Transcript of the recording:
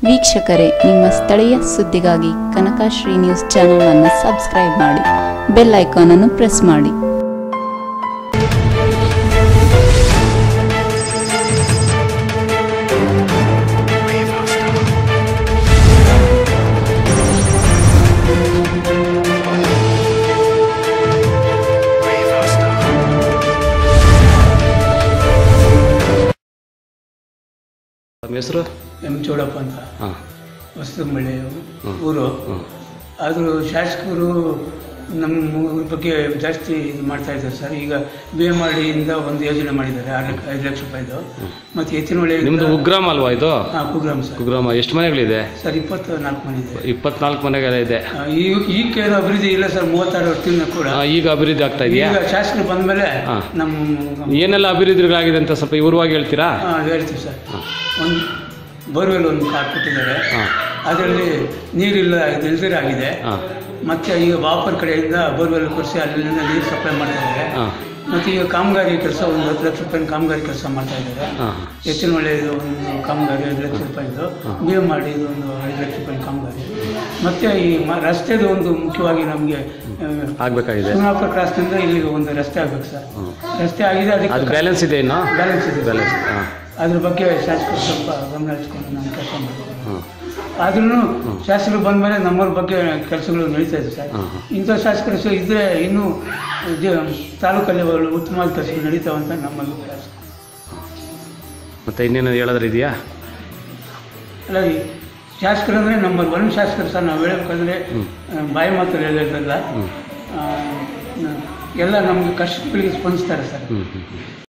ವೀಕ್ಷಕರೇ ನಿಮ್ಮ ಸ್ಥಳೀಯ ಸುದ್ದಿಗಾಗಿ ಕನಕಶ್ರೀ ನ್ಯೂಸ್ ಚಾನೆಲ್ ಅನ್ನು ಸಬ್ಸ್ಕ್ರೈಬ್ ಮಾಡಿ ಬೆಲ್ ಐಕಾನ್ ಅನ್ನು ಪ್ರೆಸ್ ಮಾಡಿ ನಮ್ಮ ಹೆಸರು ಎಂ ಚೌಡಪ್ಪ ಅಂತ ಹಾಂ ಹೊಸದುಂಬಳ್ಳಿ ಊರು ಆದರೂ ಶಾಸಕರು ನಮ್ಮ ಊರ ಬಗ್ಗೆ ಜಾಸ್ತಿ ಇದು ಮಾಡ್ತಾ ಇದ್ದಾರೆ ಸರ್ ಈಗ ಬಿ ಎಮ್ ಆರ್ ಡಿಯಿಂದ ಒಂದು ಯೋಜನೆ ಮಾಡಿದ್ದಾರೆ ಆರು ಲಕ್ಷ ಐದು ಲಕ್ಷ ರೂಪಾಯಿದು ಮತ್ತು ಎತ್ತಿನೊಳ್ಳೆ ನಿಮ್ಮದು ಉಗ್ರಾಮ ಅಲ್ವಾ ಇದು ಹಾಂ ಕುಗ್ರಾಮ್ ಸರ್ ಕುಗ್ರಾಮ ಎಷ್ಟು ಮನೆಗಳಿದೆ ಸರ್ ಇಪ್ಪತ್ತು ನಾಲ್ಕು ಮನೆ ಇದೆ ಇಪ್ಪತ್ನಾಲ್ಕು ಮನೆಗಳ ಇದೆ ಆ, ಈ ಈಗ ಏನು ಅಭಿವೃದ್ಧಿ ಇಲ್ಲ ಸರ್ ಮೂವತ್ತಾರು ವರ್ಷದಿಂದ ಕೂಡ ಆ, ಈಗ ಅಭಿವೃದ್ಧಿ ಆಗ್ತಾ ಇದೆಯಾ ಈಗ ಶಾಸಕರು ಬಂದ ಮೇಲೆ ಹಾ. ನಮ್ಮ ಏನೆಲ್ಲ ಅಭಿವೃದ್ಧಿಗಳಾಗಿದೆ ಅಂತ ಸ್ವಲ್ಪ ವಿವರವಾಗಿ ಹೇಳ್ತೀರಾ ಹಾಂ ಹೇಳ್ತೀವಿ ಸರ್ ಒಂದು ಬೋರ್ವೆಲ್ ಒಂದು ಕಾರ್ ಕೊಟ್ಟಿದ್ದಾರೆ ಹಾಂ ಅದರಲ್ಲಿ ನೀರಿಲ್ಲ ಇಲ್ದಿರ ಆಗಿದೆ ಹಾಂ ಮತ್ತೆ ಈಗ ಬಾಪರ್ ಕಡೆಯಿಂದ ಬೋರ್ವೆಲ್ ಕೊಡಿಸಿ ಅಲ್ಲಿಂದ ನೀರು ಸಪ್ಲೈ ಮಾಡ್ತಾ ಇದ್ದಾರೆ ಹಾಂ ಮತ್ತು ಈಗ ಕಾಮಗಾರಿ ಕೆಲಸ ಒಂದು ಹತ್ತು ಲಕ್ಷ ರೂಪಾಯಿ ಕಾಮಗಾರಿ ಕೆಲಸ ಮಾಡ್ತಾ ಇದ್ದಾರೆ ಹಾಂ ಹೆಚ್ಚಿನ ಒಳ್ಳೆಯದು ಒಂದು ಕಾಮಗಾರಿ ಐದು ಲಕ್ಷ ರೂಪಾಯಿದು ಬಿ ಎಮ್ ಮಾಡಿ ಒಂದು ಐದು ಲಕ್ಷ ರೂಪಾಯಿ ಕಾಮಗಾರಿ ಮತ್ತು ಈ ಮ ರಸ್ತೆದು ಒಂದು ಮುಖ್ಯವಾಗಿ ನಮಗೆ ಆಗಬೇಕಾಗಿದೆ ಸುನಾಪುರ ಕ್ರಾಸ್ನಿಂದ ಇಲ್ಲಿಗೆ ಒಂದು ರಸ್ತೆ ಆಗ್ಬೇಕು ಸರ್ ರಸ್ತೆ ಆಗಿದೆ ಅದು ಅದಕ್ಕೆ ಬ್ಯಾಲೆನ್ಸ್ ಇದೆ ಇನ್ನು ಬ್ಯಾಲೆನ್ಸ್ ಇದೆ ಬ್ಯಾಲೆನ್ಸ್ ಹಾಂ ಅದ್ರ ಬಗ್ಗೆ ಶಾಸಕರು ಸ್ವಲ್ಪ ಗಮನ ಹರಿಸ್ಕೊಂಡು ನಾನು ಕೆಲಸ ಮಾಡ್ತೀನಿ ಹಾಂ ಆದ್ರೂ ಶಾಸಕರು ಬಂದ ಮೇಲೆ ನಮ್ಮವ್ರ ಬಗ್ಗೆ ಕೆಲಸಗಳು ನಡೀತಾ ಇದೆ ಸರ್ ಹಾಂ ಹಾಂ ಇಂಥ ಶಾಸಕರು ಸಹ ಇದ್ರೆ ಇನ್ನೂ ಜ- ತಾಲೂಕಲ್ಲಿ ಒಳ್ಳೆ ಉತ್ತಮವಾದ ಕೆಲಸಗಳು ನಡೀತಾವಂತ ನಮ್ಮ ಅಭಿಪ್ರಾಯ ಸರ್. ಮತ್ತೆ ಇನ್ನೇನು ಹೇಳೋದ್ರ ಇದೆಯಾ ಅಲ್ಲ ಈ ಶಾಸಕರು ಅಂದರೆ ನಂಬರ್ ಒನ್ ಶಾಸಕರು ಸರ್ ನಾವು ಹೇಳಬೇಕಂದ್ರೆ ಆ, ಬಾಯಿ ಮಾತಲ್ಲಿ ಹೇಳೋದಲ್ಲ ಹ್ಞೂ ಆ, ನ- ಎಲ್ಲ ನಮಗೆ ಕಷ್ಟಗಳಿಗೆ ಸ್ಪಂದಿಸ್ತಾರೆ ಸರ್ ಹ್ಞೂ ಹ್ಞೂ